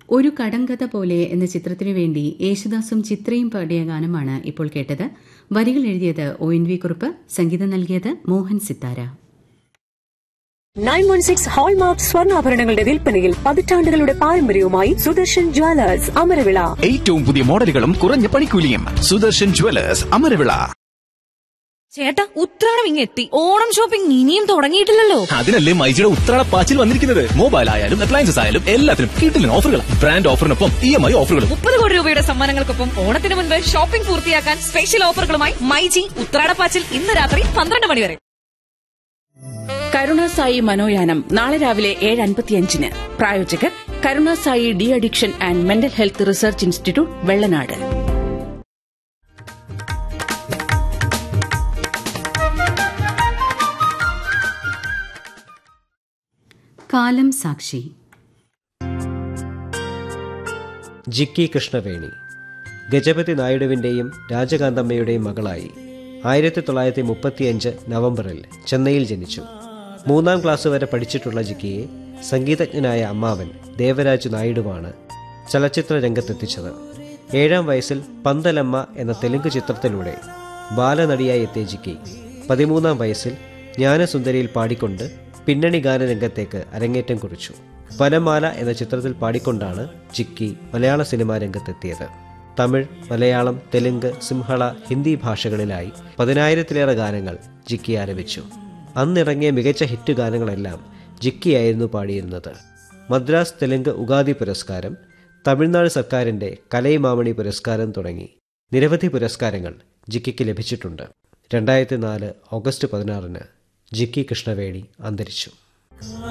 ഒരു കടങ്കഥ പോലെ എന്ന ചിത്രത്തിനു വേണ്ടി യേശുദാസും ചിത്രയും പാടിയ ഗാനമാണ് ഇപ്പോൾ കേട്ടത് വരികൾ എഴുതിയത് ഒ എൻ വി കുറുപ്പ് സംഗീതം നൽകിയത് Mohan Sithara nine one six hallmark സ്വർണ്ണാഭരണങ്ങളുടെ വിൽപ്പനയിൽ പതിറ്റാണ്ടുകളുടെ പാരമ്പര്യവുമായി സുദർശൻ ജ്വല്ലേഴ്സ് അമരവിള ഏറ്റവും പുതിയ മോഡലുകളും കുറഞ്ഞ പണിക്കൂലിയും സുദർശൻ ജുവലേഴ്സ് അമരവിള ചേട്ടാ ഉത്രാടം ഇങ്ങെത്തി ഓണം ഷോപ്പിംഗ് ഇനിയും തുടങ്ങിയിട്ടില്ലല്ലോ അതിനല്ലേ മൈജിയുടെ ഉത്രാട പാച്ചിൽ വന്നിരിക്കുന്നത് മൊബൈൽ ആയാലും അപ്ലയൻസസ് ആയാലും എല്ലാത്തിനും കിട്ടില്ല ഓഫറുകൾ ബ്രാൻഡ് ഓഫറിനൊപ്പം ഇ എം ഐ ഓഫറുകളും മുപ്പത് കോടി രൂപയുടെ സമ്മാനങ്ങൾക്കൊപ്പം ഓണത്തിന് മുൻപ് ഷോപ്പിംഗ് പൂർത്തിയാക്കാൻ സ്പെഷ്യൽ ഓഫറുകളുമായി മൈജി ഉത്രാടപ്പാച്ചിൽ ഇന്ന് രാത്രി പന്ത്രണ്ട് മണി വരെ കരുണാസായി മനോയാനം നാളെ രാവിലെ ഏഴ് അൻപത്തിയഞ്ചിന് പ്രായോജകർ Karunasai D addiction and mental health research institute Vellanad കാലം സാക്ഷി ജിക്കി കൃഷ്ണവേണി ഗജപതി നായിഡുവിൻ്റെയും രാജകാന്തമ്മയുടെയും മകളായി ആയിരത്തി തൊള്ളായിരത്തി മുപ്പത്തിയഞ്ച് നവംബറിൽ ചെന്നൈയിൽ ജനിച്ചു മൂന്നാം ക്ലാസ് വരെ പഠിച്ചിട്ടുള്ള ജിക്കിയെ സംഗീതജ്ഞനായ അമ്മാവൻ ദേവരാജ് നായിഡുവാണ് ചലച്ചിത്ര രംഗത്തെത്തിച്ചത് ഏഴാം വയസ്സിൽ പന്തലമ്മ എന്ന തെലുങ്ക് ചിത്രത്തിലൂടെ ബാലനടിയായി എത്തിയ ജിക്കി പതിമൂന്നാം വയസ്സിൽ ജ്ഞാനസുന്ദരിയിൽ പാടിക്കൊണ്ട് പിന്നണി ഗാനരംഗത്തേക്ക് അരങ്ങേറ്റം കുറിച്ചു വനമാല എന്ന ചിത്രത്തിൽ പാടിക്കൊണ്ടാണ് ജിക്കി മലയാള സിനിമാ രംഗത്തെത്തിയത് തമിഴ് മലയാളം തെലുങ്ക് സിംഹള ഹിന്ദി ഭാഷകളിലായി പതിനായിരത്തിലേറെ ഗാനങ്ങൾ ജിക്കി ആലപിച്ചു അന്നിറങ്ങിയ മികച്ച ഹിറ്റ് ഗാനങ്ങളെല്ലാം ജിക്കിയായിരുന്നു പാടിയിരുന്നത് മദ്രാസ് തെലുങ്ക് ഉഗാദി പുരസ്കാരം തമിഴ്നാട് സർക്കാരിൻ്റെ കലൈമാമണി പുരസ്കാരം തുടങ്ങി നിരവധി പുരസ്കാരങ്ങൾ ജിക്കിക്ക് ലഭിച്ചിട്ടുണ്ട് രണ്ടായിരത്തി നാല് ഓഗസ്റ്റ് പതിനാറിന് ജിക്കി കൃഷ്ണവേണി അന്തരിച്ചു